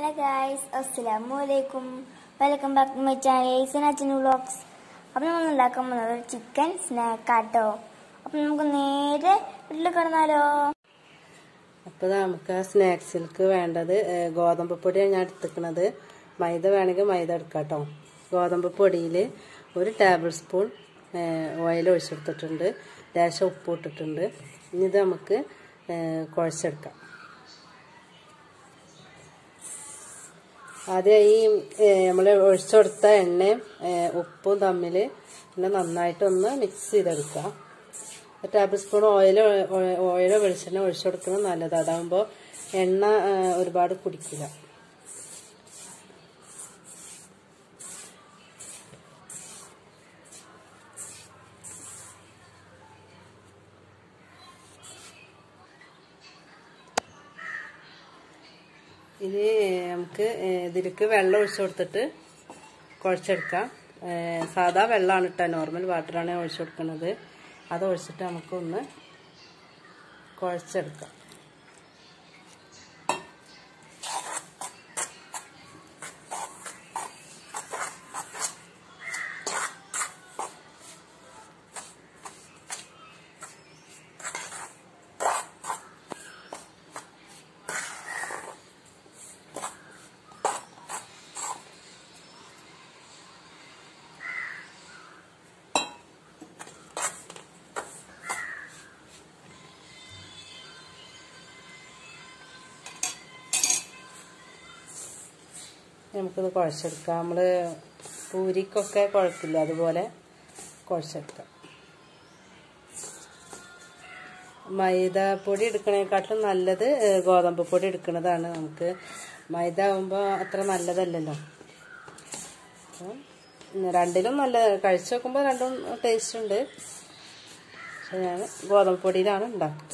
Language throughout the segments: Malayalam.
ഹലോ ഗായ്സ് അസ്സലാമു അലൈക്കും welcome back to my channel ഈസൻ അച്ഛൻ വ്ളോഗ്സ് അപ്പം നമ്മൾ ഉണ്ടാക്കാൻ പോകുന്നത് ഒരു ചിക്കൻ സ്നാക്കാട്ടോ അപ്പം നമുക്ക് നേരെ വീട്ടിൽ കിടന്നാലോ അപ്പോൾ നമുക്ക് ആ സ്നാക്സിലേക്ക് വേണ്ടത് ഏഹ്, ഗോതമ്പ് പൊടിയാണ് ഞാൻ എടുത്തിരിക്കുന്നത് മൈദ വേണമെങ്കിൽ മൈദ എടുക്കാം കേട്ടോ ഗോതമ്പ് പൊടിയിൽ ഒരു ടേബിൾ സ്പൂൺ ഓയിൽ ഒഴിച്ചെടുത്തിട്ടുണ്ട് ലേശം ഉപ്പ് ഇട്ടിട്ടുണ്ട് ഇനി ഇത് നമുക്ക് ഏഹ്, കുഴച്ചെടുക്കാം ആദ്യം ഈ നമ്മൾ ഒഴിച്ചെടുത്ത എണ്ണയും ഏഹ്, ഉപ്പും തമ്മിൽ പിന്നെ നന്നായിട്ടൊന്ന് മിക്സ് ചെയ്തെടുക്കാം ടേബിൾ സ്പൂൺ ഓയിൽ ഓയിലോ വെളിച്ചെണ്ണ ഒഴിച്ചു കൊടുക്കുന്നത് നല്ലത് അതാകുമ്പോൾ എണ്ണ ആ, ഒരുപാട് കുടിക്കില്ല ഇനി നമുക്ക് ഇതിലേക്ക് വെള്ളം ഒഴിച്ചു കൊടുത്തിട്ട് കുഴച്ചെടുക്കാം ഏ, സാധാ വെള്ളമാണ് ഇട്ട നോർമൽ വാട്ടറാണ് ഒഴിച്ചു കൊടുക്കുന്നത് അത് ഒഴിച്ചിട്ട് നമുക്കൊന്ന് കുഴച്ചെടുക്കാം നമുക്കിത് കുഴച്ചെടുക്കാം നമ്മൾ പൂരിക്കൊക്കെ കുഴക്കില്ല അതുപോലെ കുഴച്ചെടുക്കാം മൈദപ്പൊടി എടുക്കണേക്കാട്ടിലും നല്ലത് ഏഹ്, ഗോതമ്പ് പൊടി എടുക്കുന്നതാണ് നമുക്ക് മൈദ ആകുമ്പോൾ അത്ര നല്ലതല്ലല്ലോ അപ്പം രണ്ടിലും നല്ല കഴിച്ചു നോക്കുമ്പോൾ രണ്ടും ടേസ്റ്റ് ഉണ്ട് പക്ഷെ ഞാൻ ഗോതമ്പ് പൊടിയിലാണ് ഉണ്ടാക്കുക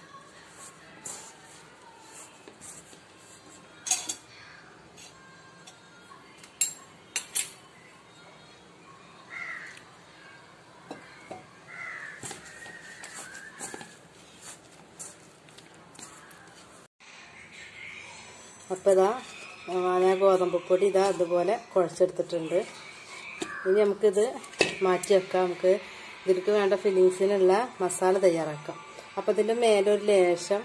അപ്പോൾ ഇതാ ഞാൻ ഗോതമ്പ് പൊടി ഇതാ അതുപോലെ കുഴച്ചെടുത്തിട്ടുണ്ട് ഇനി നമുക്കിത് മാറ്റി വെക്കാം നമുക്ക് ഇതിലേക്ക് വേണ്ട ഫില്ലിങ്സിനുള്ള മസാല തയ്യാറാക്കാം അപ്പോൾ ഇതിൻ്റെ മേലെ ഒരു ലേശം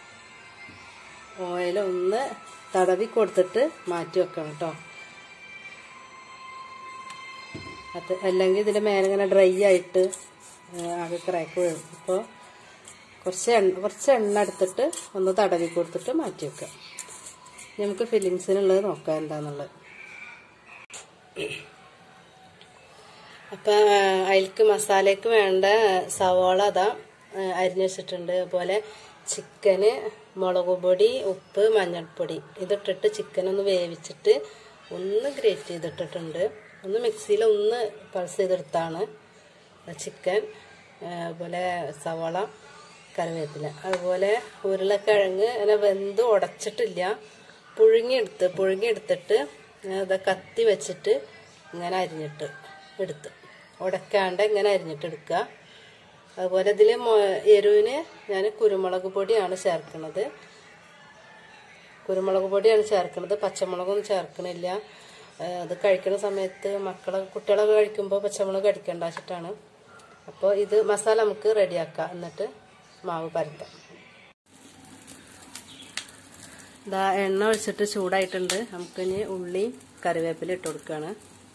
ഓയിൽ ഒന്ന് തടവി കൊടുത്തിട്ട് മാറ്റി വെക്കണം കേട്ടോ അത് അല്ലെങ്കിൽ ഇതിൻ്റെ മേലെ ഇങ്ങനെ ഡ്രൈ ആയിട്ട് ആ, ആകെ ക്രാക്ക് വീഴും അപ്പോൾ കുറച്ച് എണ്ണ കുറച്ച് എണ്ണ എടുത്തിട്ട് ഒന്ന് തടവി കൊടുത്തിട്ട് മാറ്റി വെക്കാം ഇനി നമുക്ക് ഫില്ലിങ്സിനുള്ളത് നോക്കാം എന്താന്നുള്ളത് അപ്പം അതിലേക്ക് മസാലയ്ക്ക് വേണ്ട സവാള അതാ അരിഞ്ഞു വെച്ചിട്ടുണ്ട് അതുപോലെ ചിക്കന് മുളക് പൊടി ഉപ്പ് മഞ്ഞൾപ്പൊടി ഇതിട്ടിട്ട് ചിക്കൻ ഒന്ന് വേവിച്ചിട്ട് ഒന്ന് ഗ്രേറ്റ് ചെയ്തിട്ടിട്ടുണ്ട് ഒന്ന് മിക്സിയിൽ ഒന്ന് പൾസ് ചെയ്തെടുത്താണ് ചിക്കൻ അതുപോലെ സവാള കറിവേപ്പില അതുപോലെ ഉരുളക്കിഴങ്ങ് അങ്ങനെ വെന്ത് ഉടച്ചിട്ടില്ല പുഴുങ്ങിയെടുത്ത് പുഴുങ്ങിയെടുത്തിട്ട് അത് കത്തി വെച്ചിട്ട് ഇങ്ങനെ അരിഞ്ഞിട്ട് എടുത്ത് ഉടക്കാണ്ട് ഇങ്ങനെ അരിഞ്ഞിട്ട് എടുക്കുക അതുപോലെ ഇതിൽ എരിവിന് ഞാൻ കുരുമുളക് പൊടിയാണ് ചേർക്കുന്നത് കുരുമുളക് പൊടിയാണ് ചേർക്കുന്നത് പച്ചമുളകൊന്നും ചേർക്കണില്ല ആ, അത് കഴിക്കുന്ന സമയത്ത് മക്കളെ കുട്ടികളൊക്കെ കഴിക്കുമ്പോൾ പച്ചമുളക് കഴിക്കേണ്ട വെച്ചിട്ടാണ് അപ്പോൾ ഇത് മസാല നമുക്ക് റെഡിയാക്കാം എന്നിട്ട് മാവ് പരത്താം ഇതാ എണ്ണ ഒഴിച്ചിട്ട് ചൂടായിട്ടുണ്ട് നമുക്കിനി ഉള്ളി കറിവേപ്പില ഇട്ട് കൊടുക്കുകയാണ്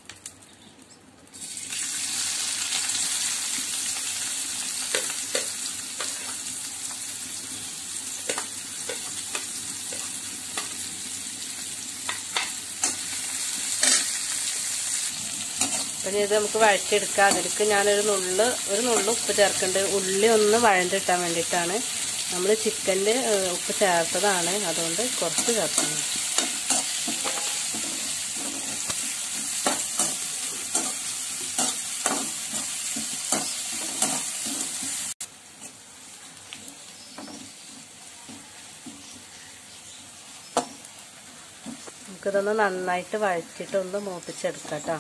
പിന്നെ ഇത് നമുക്ക് വഴറ്റിയെടുക്കാം അതിലേക്ക് ഞാനൊരു നുള്ള് ഒരു നുള്ള് ഉപ്പ് ചേർക്കുന്നുണ്ട് ഉള്ളി ഒന്ന് വഴണ്ടിട്ടാൻ വേണ്ടിയിട്ടാണ് നമ്മൾ ചിക്കനിൽ ഉപ്പ് ചേർത്തതാണ് അതുകൊണ്ട് കുറച്ച് ചേർക്കണം നമുക്കിതൊന്ന് നന്നായിട്ട് വഴറ്റിയിട്ട് ഒന്ന് മൂപ്പിച്ചെടുക്കാം കേട്ടോ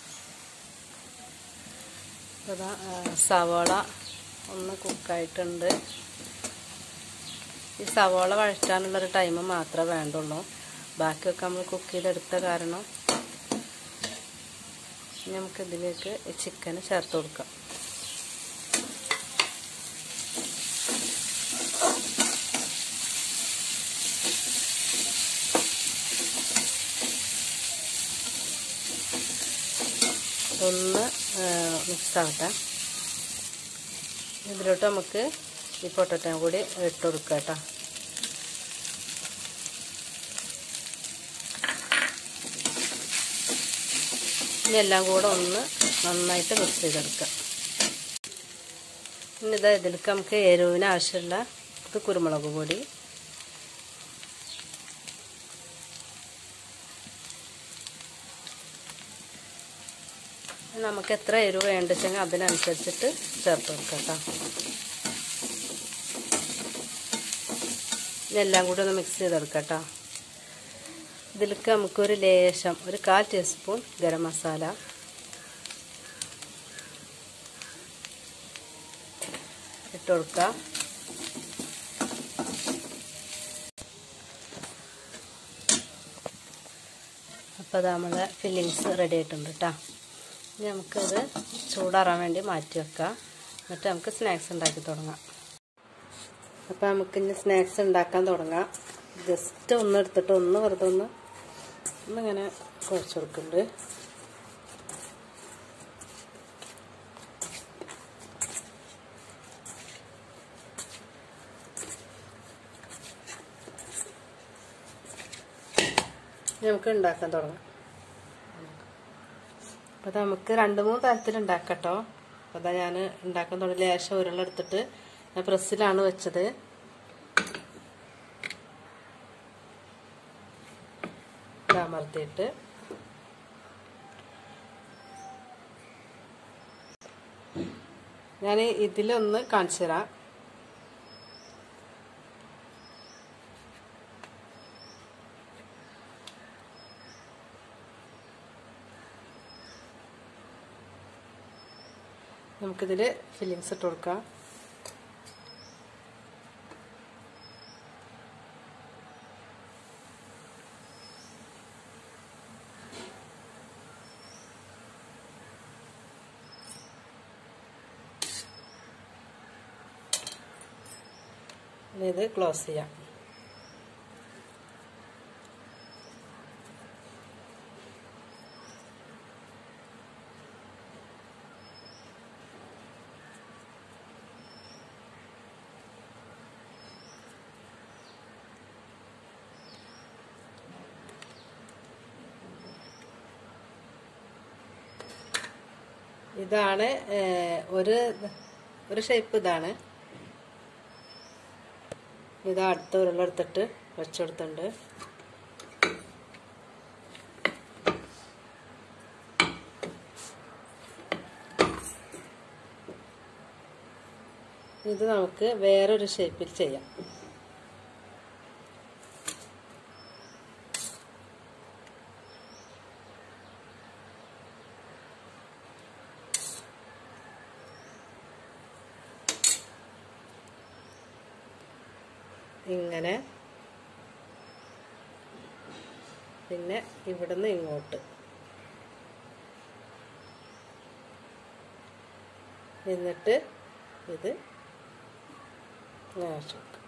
അതാ സവാള ഒന്ന് കുക്കായിട്ടുണ്ട് ഈ സവാള വഴറ്റാനുള്ളൊരു ടൈം മാത്രമേ വേണ്ടുള്ളൂ ബാക്കിയൊക്കെ നമ്മൾ കുക്ക് ചെയ്തെടുത്ത കാരണം ഇനി നമുക്ക് ഇതിലേക്ക് ഈ ചിക്കൻ ചേർത്ത് കൊടുക്കാം ഒന്ന് മിക്സ് ആവട്ടെ ഇതിലോട്ട് നമുക്ക് ഈ പൊട്ടറ്റോ കൂടി ഇട്ട് കൊടുക്കാം കേട്ടോ ഇനി എല്ലാം കൂടെ ഒന്ന് നന്നായിട്ട് മിക്സ് ചെയ്തെടുക്കാം ഇനി ഇതാ ഇതിലേക്ക് നമുക്ക് എരിവിന് ആവശ്യമുള്ള ഇത് കുരുമുളക് പൊടി നമുക്ക് എത്ര എരിവ് വേണ്ടിച്ചെങ്കിൽ അതിനനുസരിച്ചിട്ട് ചേർത്ത് കൊടുക്കാം കേട്ടോ ഇതെല്ലാം കൂടി ഒന്ന് മിക്സ് ചെയ്തെടുക്കാം കേട്ടോ ഇതിലേക്ക് നമുക്കൊരു ലേശം ഒരു കാൽ ടീസ്പൂൺ ഗരം മസാല ഇട്ട് കൊടുക്കാം അപ്പോൾ അത് നമ്മളെ ഫില്ലിങ്സ് റെഡി ആയിട്ടുണ്ട് കേട്ടോ ഇനി നമുക്കത് ചൂടാറാൻ വേണ്ടി മാറ്റി വെക്കാം എന്നിട്ട് നമുക്ക് സ്നാക്സ് ഉണ്ടാക്കി തുടങ്ങാം അപ്പോൾ നമുക്ക് ഇനി സ്നാക്സ് ഉണ്ടാക്കാൻ തുടങ്ങാം ജസ്റ്റ് ഒന്ന് എടുത്തിട്ട് ഒന്ന് വെറുതെ ഒന്ന് ഒന്നിങ്ങനെ കുഴച്ച് കൊടുക്കുന്നുണ്ട് നമുക്ക് ഉണ്ടാക്കാൻ തുടങ്ങാം അപ്പോൾ നമുക്ക് രണ്ട് മൂന്ന് തരത്തിൽ ഉണ്ടാക്കട്ടോ അപ്പോൾ അതാ ഞാൻ ഉണ്ടാക്കാൻ തുടങ്ങി ലേശം ഉരുളെടുത്തിട്ട് ഞാൻ പ്രസ്സിലാണ് വെച്ചത് അമർത്തിയിട്ട് ഞാൻ ഇതിലൊന്ന് കാണിച്ചു തരാം നമുക്കിതിൽ ഫില്ലിങ്സ് ഇട്ട് കൊടുക്കാം ഇനി ഇത് ക്ലോസ് ചെയ്യാം ഇതാണ് ഒരു ഒരു ഷേപ്പ് ഇതാണ് ഇത് അടുത്ത ഉരുളെടുത്തിട്ട് വെച്ചെടുത്തുണ്ട് ഇത് നമുക്ക് വേറൊരു ഷേപ്പിൽ ചെയ്യാം ഇങ്ങനെ പിന്നെ ഇവിടുന്ന് ഇങ്ങോട്ട് എന്നിട്ട് ഇത് ഇങ്ങനെ വെച്ച് കൊടുക്കാം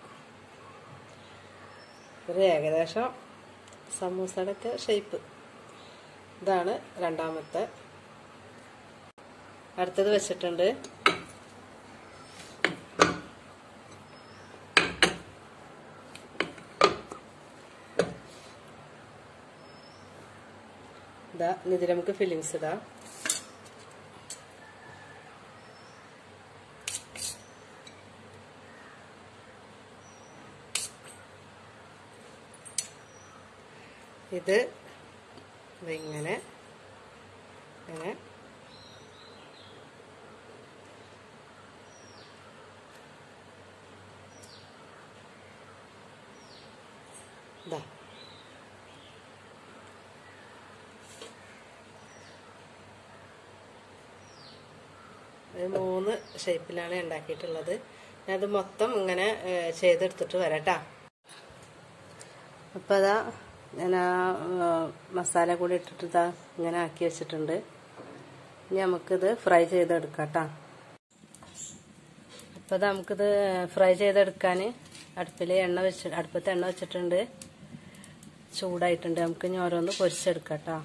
ഒരു ഏകദേശം സമൂസയുടെ ഒക്കെ ഷേപ്പ് ഇതാണ് രണ്ടാമത്തെ അടുത്തത് വെച്ചിട്ടുണ്ട് ഇതാ ഇതിൽ നമുക്ക് ഫില്ലിങ്സ് ഇടാം ഇത് ഇങ്ങനെ ഇങ്ങനെ ഇതാ ഇത് മൂന്ന് ഷേപ്പിലാണ് ഉണ്ടാക്കിയിട്ടുള്ളത് ഞാനത് മൊത്തം ഇങ്ങനെ ഏഹ്, ചെയ്തെടുത്തിട്ട് വരാം കേട്ടോ അപ്പോൾ അതാ ഞാൻ ആ ആ, മസാല കൂടി ഇട്ടിട്ട് ഇതാ ഇങ്ങനെ ആക്കി വെച്ചിട്ടുണ്ട് ഇനി നമുക്കിത് ഫ്രൈ ചെയ്തെടുക്കാം കേട്ടോ അപ്പോൾ ഇത് നമുക്കിത് ഫ്രൈ ചെയ്തെടുക്കാൻ അടുപ്പിൽ എണ്ണ വെച്ച് അടുപ്പത്ത് എണ്ണ വെച്ചിട്ടുണ്ട് ചൂടായിട്ടുണ്ട് നമുക്ക് ഇനി ഓരോന്ന് പൊരിച്ചെടുക്കാം കേട്ടോ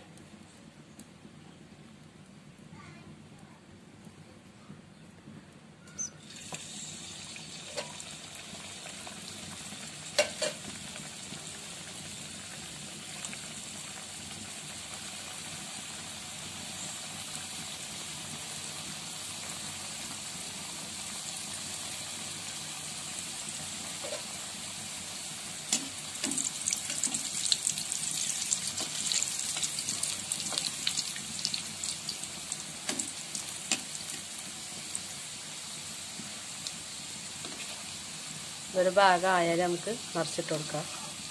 ഒരു ഭാഗം ആയാലും നമുക്ക് മറിച്ചിട്ട് കൊടുക്കാം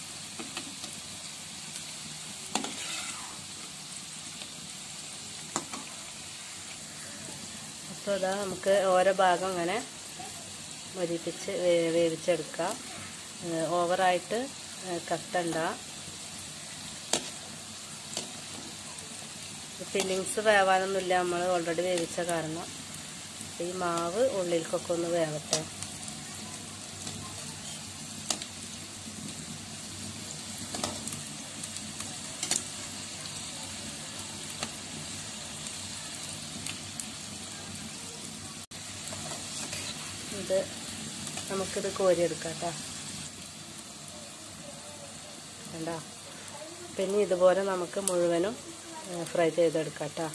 അപ്പോൾ ഇതാ നമുക്ക് ഓരോ ഭാഗം ഇങ്ങനെ മൊരിപ്പിച്ച് വേ- വേവിച്ചെടുക്കാം ഏഹ് ഓവറായിട്ട് ഏഹ് കത്തണ്ട ഫില്ലിങ്സ് വേവാനൊന്നുമില്ല നമ്മൾ ഓൾറെഡി വേവിച്ച കാരണം ഈ മാവ് ഉള്ളിലേക്കൊക്കെ ഒന്ന് വേവട്ടെ ഇത് നമുക്കിത് കോരിയെടുക്കാം കേട്ടോ വേണ്ട പിന്നെ ഇതുപോലെ നമുക്ക് മുഴുവനും ഫ്രൈ ചെയ്തെടുക്കാം കേട്ടോ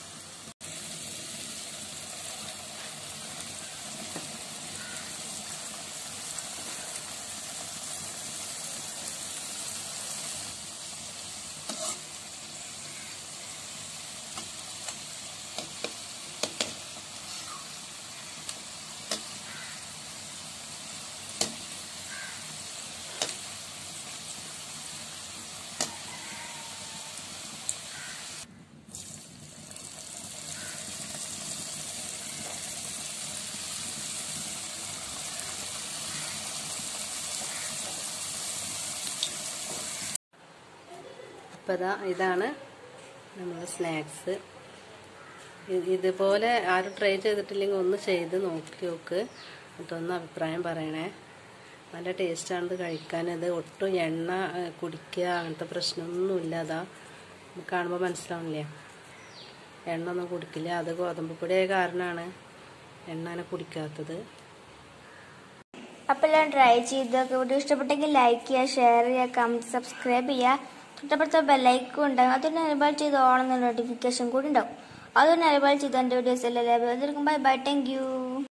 അപ്പോൾ ഇതാ ഇതാണ് നമ്മുടെ സ്നാക്സ് ഇതുപോലെ ആരും ട്രൈ ചെയ്തിട്ടില്ലെങ്കിൽ ഒന്ന് ചെയ്ത് നോക്കി നോക്ക് എന്നിട്ടൊന്ന് അഭിപ്രായം പറയണേ നല്ല ടേസ്റ്റാണിത് കഴിക്കാൻ ഇത് ഒട്ടും എണ്ണ ഏഹ്, കുടിക്കുക അങ്ങനത്തെ പ്രശ്നമൊന്നുമില്ല അതാ നമുക്ക് കാണുമ്പോൾ മനസ്സിലാവണില്ലേ എണ്ണ ഒന്നും കുടിക്കില്ല അത് ഗോതമ്പ് പൊടിയായ കാരണമാണ് എണ്ണ അങ്ങനെ കുടിക്കാത്തത് അപ്പോൾ എല്ലാം ട്രൈ ചെയ്തൊക്കെ വീഡിയോ ഇഷ്ടപ്പെട്ടെങ്കിൽ ലൈക്ക് ചെയ്യുക ഷെയർ ചെയ്യുക കമൻറ്റ് സബ്സ്ക്രൈബ് ചെയ്യുക തൊട്ടപ്പുറത്തെ ബെല്ലൈക്കും ഉണ്ടാകും അതൊന്ന് എനബിൾ ചെയ്ത് ഓണെന്ന നോട്ടിഫിക്കേഷൻ കൂടി ഉണ്ടാവും അതൊന്ന് എനബിൾ ചെയ്ത് എൻ്റെ വീഡിയോസ് എല്ലാം ലഭ്യമായിരിക്കും ബൈ ബൈ താങ്ക് യു